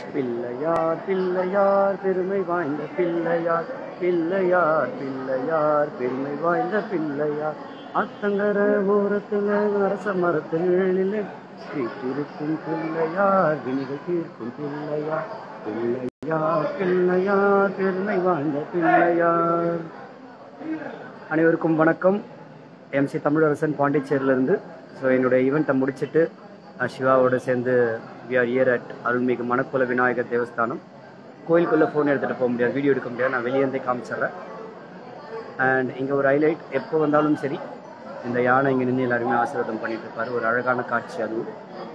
பிள்ளையார் பிள்ளையார் பெருமை வாய்ந்த பிள்ளையார் பிள்ளையார் பிள்ளையார் பெருமை வாய்ந்த பிள்ளையார் அத்தங்கர ஓரத்துல அரச மரத்தில் வீட்டிருக்கும் பிள்ளையார் வினிகள் தீர்க்கும் பிள்ளையார் பிள்ளையார் பிள்ளையார் பெருமை வாழ்ந்த பிள்ளையார் அனைவருக்கும் வணக்கம் எம்சி தமிழரசன் பாண்டிச்சேரியிலேருந்து ஸோ என்னுடைய ஈவெண்ட்டை முடிச்சுட்டு அஹ், சிவாவோட சேர்ந்து வி ஆர் இயர் அட் அருள்மிகு மணக்குல விநாயகர் தேவஸ்தானம் கோயிலுக்குள்ளே ஃபோன் எடுத்துகிட்டு போக முடியாது வீடியோ எடுக்க முடியாது நான் வெளியே இருந்தே காமிச்சிடுறேன் அண்ட் இங்கே ஒரு ஹைலைட் எப்போ வந்தாலும் சரி இந்த யானை இங்கே நின்று எல்லாருமே ஆசீர்வாதம் பண்ணிட்டு இருப்பாரு ஒரு அழகான காட்சி அதுவும்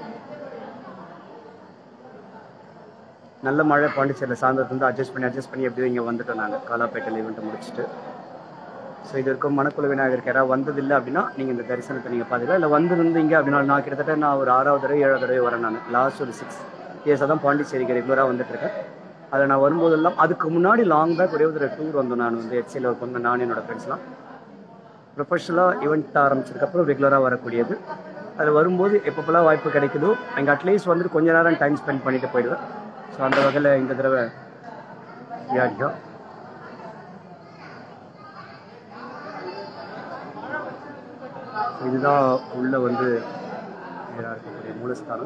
நல்ல மழை பாண்டிச்சேரியில் சாயந்தரத்துல இருந்து அட்ஜஸ்ட் பண்ணி அட்ஜஸ்ட் பண்ணி எப்படியோ இங்கே வந்துட்டோம் நாங்கள் காலாப்பேட்டையில் ஈவெண்ட்டை முடிச்சுட்டு ஸோ இது இருக்கும் மணக்குல விநாயகருக்கு யாராவது வந்ததில்லை அப்படின்னா நீங்கள் இந்த தரிசனத்தை நீங்கள் பார்த்துக்கலாம் இல்லை வந்திருந்தீங்க அப்படின்னா நான் கிட்டத்தட்ட நான் ஒரு ஆறாவது தடவை ஏழாவது தடவை வரேன் நான் லாஸ்ட் ஒரு சிக்ஸ் இயர்ஸாக தான் பாண்டிச்சேரிக்கு ரெகுலராக வந்துட்டு இருக்கேன் அதில் நான் வரும்போதெல்லாம் அதுக்கு முன்னாடி லாங் பேக் ஒரே ஒரு டூர் வந்தோம் நான் வந்து ஹெச்சியில் ஒர்க் பண்ண நான் என்னோட ஃப்ரெண்ட்ஸ்லாம் ப்ரொஃபஷனலாக ஈவெண்ட் ஆரம்பிச்சதுக்கப்புறம் ரெகுலராக வரக்கூடியது அதில் வரும்போது எப்பப்பெல்லாம் வாய்ப்பு கிடைக்குதோ அங்கே அட்லீஸ்ட் வந்துட்டு கொஞ்ச நேரம் டைம் ஸ்பெண்ட் பண்ணிட்டு போயிடுவேன் ஸோ அந்த வகையில் இந்த தடவை வியாடியோ இதுதான் உள்ள வந்து நேரா இருக்கக்கூடிய மூலஸ்தானம்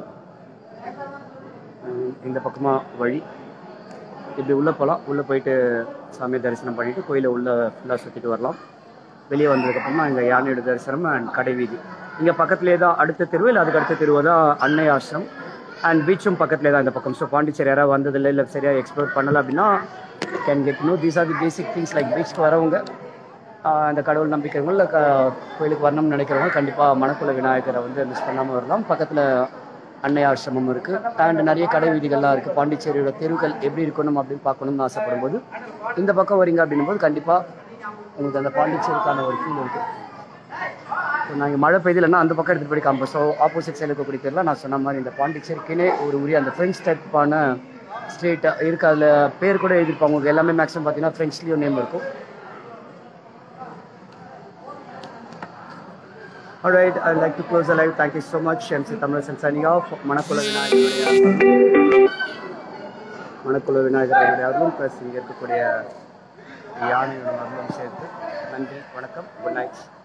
உம் இந்த பக்கமாக வழி இப்படி உள்ளே போகலாம் உள்ளே போயிட்டு சாமியை தரிசனம் பண்ணிட்டு கோயிலை உள்ள ஃபுல்லாக சுற்றிட்டு வரலாம் வெளியே வந்ததுக்கப்புறமா இங்கே யானையோட தரிசனம் அண்ட் கடை வீதி இங்கே பக்கத்துலேயே தான் அடுத்த தெருவு இல்லை அதுக்கு அடுத்த தெருவு தான் அன்னை ஆசிரம் அண்ட் பீச்சும் பக்கத்துலேயே தான் இந்த பக்கம் ஸோ பாண்டிச்சேரி யாராவது வந்ததில்லை இல்லை சரியாக எக்ஸ்ப்ளோர் பண்ணலை அப்படின்னா can get know these are the basic things like பீச்சுக்கு வரவங்க ஆஹ் இந்த கடவுள் நம்பிக்கைகள் இல்லை க கோயிலுக்கு வரணும்னு நினைக்கிறவங்க கண்டிப்பாக மணக்குல விநாயகரை வந்து மிஸ் பண்ணாமல் வரலாம் பக்கத்தில் அன்னை ஆசிரமம் இருக்குது அண்ட் நிறைய கடை வீதிகள்லாம் இருக்குது பாண்டிச்சேரியோட தெருக்கள் எப்படி இருக்கணும் அப்படின்னு பார்க்கணும்னு ஆசைப்படும் போது இந்த பக்கம் வரீங்க அப்படின்னும் போது கண்டிப்பாக உங்களுக்கு அந்த பாண்டிச்சேரிக்கான ஒரு ஃபீல் இருக்குது ஸோ நாங்கள் மழை பெய்யலைன்னா அந்த பக்கம் எடுத்துகிட்டு போய் காமிப்போம் ஸோ ஆப்போசிட் சைடில் இருக்கக்கூடிய தெருல நான் சொன்ன மாதிரி இந்த பாண்டிச்சேரிக்குனே ஒரு உரிய அந்த ஃப்ரெஞ்ச் டைப்பான ஸ்ட்ரீட்டாக இருக்குது அதில் பேர் கூட எழுதியிருப்பாங்க உங்களுக்கு எல்லாமே மேக்ஸிமம் பார்த்தீங்கன்னா ஃப்ரெண்ட்ஸ்லேயும் நேம் இருக்கும் Alright, I'd like to close the live. Thank you so much. MC Tamarasan signing off. Manakula விநாயகருடைய மணக்குல விநாயகருடைய அருளும் ப்ளஸ் இங்கே இருக்கக்கூடிய யானையோட அருளும் சேர்த்து நன்றி வணக்கம் குட் நைட்